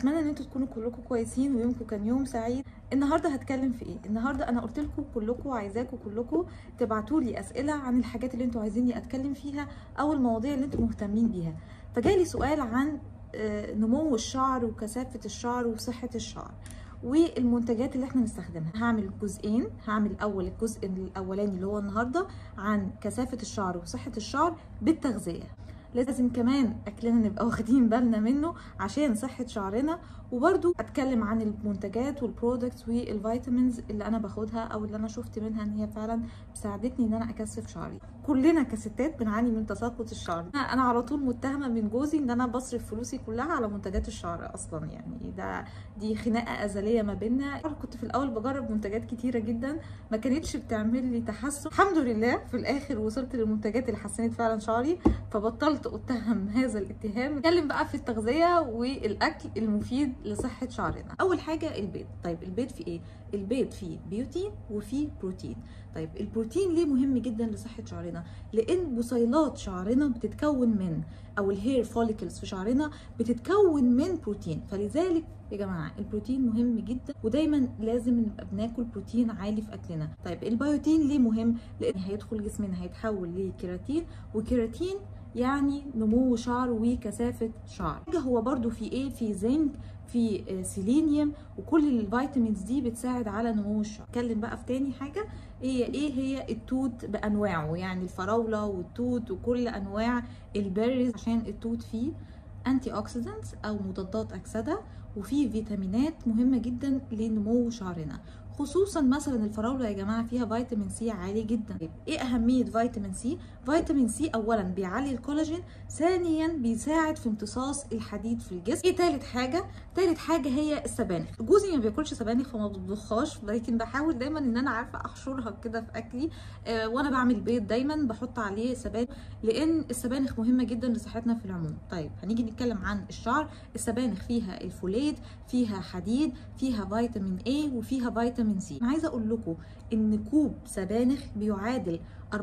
اتمنى ان انتوا تكونوا كلكم كويسين ويومكم كان يوم سعيد النهارده هتكلم في ايه النهارده انا قلت لكم كلكم عايزاكم كلكم تبعتوا لي اسئله عن الحاجات اللي انتوا عايزيني اتكلم فيها او المواضيع اللي انتوا مهتمين بيها فجالي سؤال عن آه، نمو الشعر وكثافه الشعر وصحه الشعر والمنتجات اللي احنا نستخدمها هعمل جزئين هعمل الاول الجزء الاولاني اللي هو النهارده عن كثافه الشعر وصحه الشعر بالتغذيه لازم كمان اكلنا نبقى واخدين بالنا منه عشان صحه شعرنا وبرده اتكلم عن المنتجات والبرودكتس والفيتامينز اللي انا باخدها او اللي انا شفت منها ان هي فعلا ساعدتني ان انا اكثف شعري كلنا كستات بنعاني من تساقط الشعر انا على طول متهمه من جوزي ان انا بصرف فلوسي كلها على منتجات الشعر اصلا يعني ده دي خناقه ازليه ما بيننا كنت في الاول بجرب منتجات كتيره جدا ما كانتش بتعمل لي تحسن الحمد لله في الاخر وصلت للمنتجات اللي حسنت فعلا شعري فبطلت اتهم هذا الاتهام نتكلم بقى في التغذيه والاكل المفيد لصحه شعرنا اول حاجه البيض طيب البيض فيه ايه البيض فيه بيوتين وفيه بروتين طيب البروتين ليه مهم جدا لصحه شعرنا لان بصيلات شعرنا بتتكون من او الهير فوليكلز في شعرنا بتتكون من بروتين فلذلك يا جماعه البروتين مهم جدا ودايما لازم نبقى بناكل بروتين عالي في اكلنا طيب البيوتين ليه مهم لان هيدخل جسمنا هيتحول لكيراتين وكيراتين يعني نمو شعر وكثافه شعر هو برده في ايه في زنك في سيلينيوم وكل الفيتامينز دي بتساعد على نمو الشعر اتكلم بقى في تاني حاجه هي ايه هي التوت بانواعه يعني الفراوله والتوت وكل انواع البيريز عشان التوت فيه انتي اوكسيدنتس او مضادات اكسده وفيه فيتامينات مهمه جدا لنمو شعرنا خصوصا مثلا الفراوله يا جماعه فيها فيتامين سي عالي جدا ايه اهميه فيتامين سي فيتامين سي اولا بيعلي الكولاجين ثانيا بيساعد في امتصاص الحديد في الجسم ايه تالت حاجه تالت حاجه هي السبانخ جوزي ما بياكلش سبانخ فما بطبخهاش لكن بحاول دايما ان انا عارفه احشرها كده في اكلي آه وانا بعمل بيض دايما بحط عليه سبانخ لان السبانخ مهمه جدا لصحتنا في العموم طيب هنيجي نتكلم عن الشعر السبانخ فيها الفوليت فيها حديد فيها فيتامين A وفيها فيتامين سي انا عايزه اقول لكم ان كوب سبانخ بيعادل 54%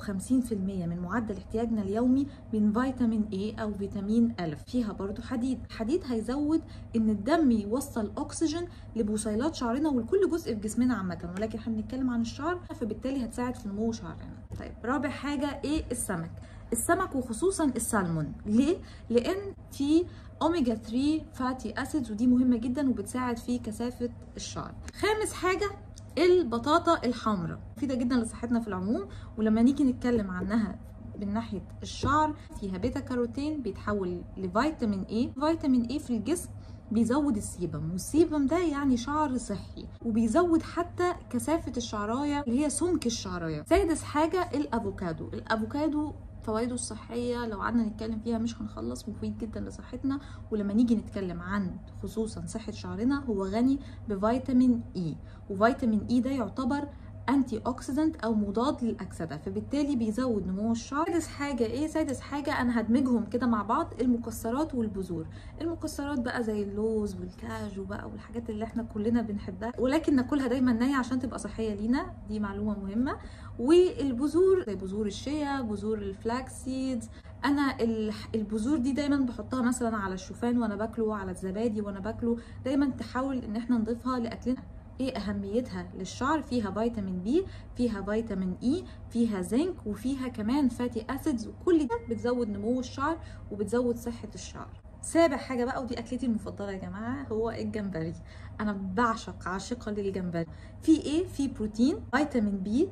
من معدل احتياجنا اليومي من فيتامين A او فيتامين ألف فيها برضو حديد الحديد هيزود ان الدم يوصل اكسجين لبصيلات شعرنا ولكل جزء في جسمنا عامه ولكن احنا بنتكلم عن الشعر فبالتالي هتساعد في نمو شعرنا طيب رابع حاجه ايه السمك السمك وخصوصا السلمون ليه لان في اوميجا 3 فاتي اسيدز ودي مهمه جدا وبتساعد في كثافه الشعر خامس حاجه البطاطا الحمراء مفيده جدا لصحتنا في العموم ولما نيجي نتكلم عنها من ناحيه الشعر فيها بيتا كاروتين بيتحول لفيتامين اي فيتامين اي في الجسم بيزود السيبم والسيبم ده يعني شعر صحي وبيزود حتى كثافه الشعرايه اللي هي سمك الشعرايه سادس حاجه الافوكادو الافوكادو فوائده الصحيه لو قعدنا نتكلم فيها مش هنخلص مفيد جدا لصحتنا ولما نيجي نتكلم عن خصوصا صحه شعرنا هو غني بفيتامين اي وفيتامين اي ده يعتبر انتي اوكسيدنت او مضاد للاكسده فبالتالي بيزود نمو الشعر سادس حاجه ايه سادس حاجه انا هدمجهم كده مع بعض المكسرات والبذور المكسرات بقى زي اللوز والكاجو بقى والحاجات اللي احنا كلنا بنحبها ولكن ناكلها دايما نيه عشان تبقى صحيه لينا دي معلومه مهمه والبذور زي بذور الشيا بذور الفلاكس سيدز انا البذور دي دايما بحطها مثلا على الشوفان وانا باكله على الزبادي وانا باكله دايما تحاول ان احنا نضيفها لاكلنا ايه اهميتها للشعر فيها فيتامين بي فيها فيتامين اي فيها زنك وفيها كمان فاتي اسيدز وكل ده بتزود نمو الشعر وبتزود صحه الشعر سابع حاجه بقى ودي اكلتي المفضله يا جماعه هو الجمبري انا بعشق عاشقه للجمبري في ايه في بروتين فيتامين بي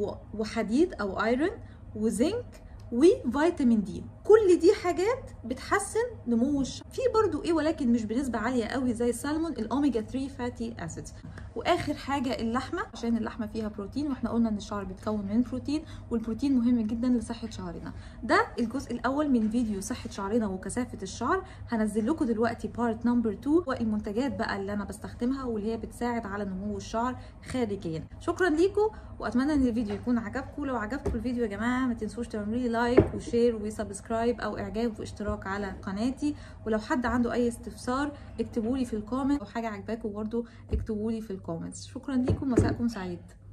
وحديد او ايرون وزنك وفيتامين دي كل دي حاجات بتحسن نمو الشعر في برضو ايه ولكن مش بنسبه عاليه قوي زي السالمون الاوميجا 3 فاتي اسيدز واخر حاجه اللحمه عشان اللحمه فيها بروتين واحنا قلنا ان الشعر بيتكون من بروتين والبروتين مهم جدا لصحه شعرنا ده الجزء الاول من فيديو صحه شعرنا وكثافه الشعر هنزل لكم دلوقتي بارت نمبر 2 والمنتجات بقى اللي انا بستخدمها واللي هي بتساعد على نمو الشعر خارجيا شكرا ليكم واتمنى ان الفيديو يكون عجبكم لو عجبكم الفيديو يا جماعه ما تنسوش تعملوا لي لايك وشير وسبسكرايب او اعجاب واشتراك على قناتي ولو حد عنده اي استفسار اكتبوا لي في الكومنت او حاجه عجباكم برده اكتبوا لي في الكومنتس شكرا ليكم مساءكم سعيد